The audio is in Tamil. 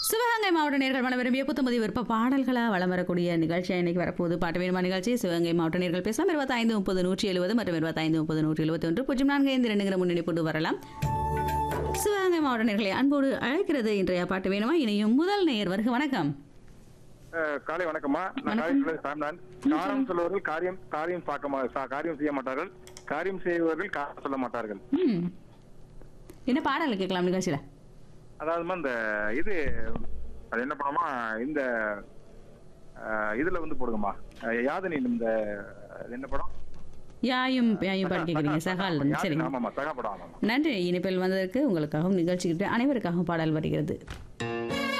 சிவகங்கை மாவட்ட நேர்கள் மன விரும்பிய புத்தமதி விருப்ப பாடல்களா வளம் வரக்கூடிய நிகழ்ச்சியாக இன்னைக்கு வரப்போகுது பாட்டு வேணுமா நிகழ்ச்சி சிவகங்கை மாவட்ட நேர்கள் பேசலாம் இருபத்தைந்து முப்பது நூற்றி எழுபது மற்றும் இருபத்தைந்து முப்பது நூற்றி எழுபத்தி ஒன்று பூஜ்ஜியம் நான்கு ஐந்து ரெண்டுங்கிற முன்னணி கொண்டு வரலாம் சிவகங்கை மாவட்ட நேர்களை அன்போடு அழைக்கிறது இன்றைய பாட்டு வேணுமா இனியும் முதல் நேயர் வருக வணக்கம் அஹ், காலை வணக்கம்மா நான் காரைக்குடியிலிருந்து சாம்னான் காரணம் சொல்பவர்கள் காரியம் காரியம் பார்க்க மா- சா- காரியம் செய்ய மாட்டார்கள் காரியம் செய்பவர்கள் காரணம் சொல்ல மாட்டார்கள் ம் என்ன பாடல் கேட்கலாம் நிகழ்ச்சியில் அதாவதுமா இந்த இது அது என்ன பண்ணோமா இந்த அஹ், இதுல வந்து போடுங்கம்மா அஹ், யாதனி இந்த அது என்ன படம் யாயும் யாயும் பாட்டு கேட்குறீங்க சகால் யாதனி, சரிங்க ஆமாமா சகா படம் ஆமாமா நன்றி இனிப்பில் வந்ததற்கு உங்களுக்காகவும் நிகழ்ச்சிக்கிட்டு அனைவருக்காகவும் பாடல் வருகிறது